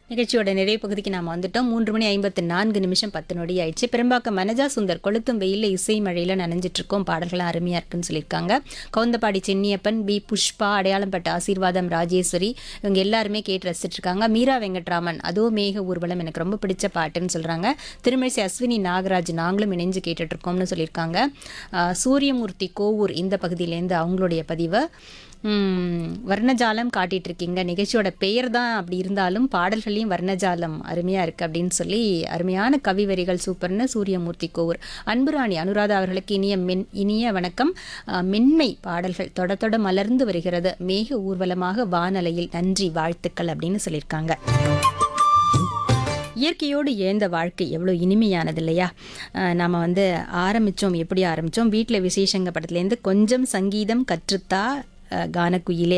நிகழ்ச்சியோட நிறைவு பகுதிக்கு நாம் வந்துட்டோம் மூன்று மணி ஐம்பத்து நான்கு நிமிஷம் பத்து நொடி ஆயிடுச்சு பெரும்பாக்கம் மனஜா சுந்தர் கொளுத்தும் வெயிலில் இசை மழையில் நனைஞ்சிட்டு இருக்கோம் பாடல்கள்லாம் அருமையாக இருக்குன்னு சொல்லியிருக்காங்க கவுந்தப்பாடி சென்னியப்பன் பி புஷ்பா அடையாளம்பட்ட ஆசீர்வாதம் ராஜேஸ்வரி இவங்க எல்லாருமே கேட்டு ரசிச்சிட்டு இருக்காங்க மீரா வெங்கட்ராமன் அதுவும் மேக ஊர்வலம் எனக்கு ரொம்ப பிடிச்ச பாட்டுன்னு சொல்கிறாங்க திருமழிசை அஸ்வினி நாகராஜ் நாங்களும் இணைஞ்சு கேட்டுட்டு இருக்கோம்னு சொல்லியிருக்காங்க ஆஹ் சூரியமூர்த்தி கோவூர் இந்த பகுதியிலேருந்து அவங்களுடைய பதிவை ம், வர்ணஜாலம் காட்டிட்டு இருக்கீங்க நிகழ்ச்சியோட பெயர் தான் அப்படி இருந்தாலும் பாடல்களையும் வர்ணஜாலம் அருமையாக இருக்குது அப்படின்னு சொல்லி அருமையான கவி வரிகள் சூப்பர்னு சூரியமூர்த்தி கோவூர் அன்புராணி அனுராதா அவர்களுக்கு இனிய மென் இனிய வணக்கம் அஹ், மென்மை பாடல்கள் தொட தொட மலர்ந்து வருகிறது மேக ஊர்வலமாக வானலையில் நன்றி வாழ்த்துக்கள் அப்படின்னு சொல்லியிருக்காங்க இயற்கையோடு இழந்த வாழ்க்கை எவ்வளோ இனிமையானது இல்லையா நாம் வந்து ஆரம்பித்தோம் எப்படி ஆரம்பித்தோம் வீட்டில் விசேஷங்க படத்துலேருந்து கொஞ்சம் சங்கீதம் கற்றுத்தா அஹ், கானக்குயிலே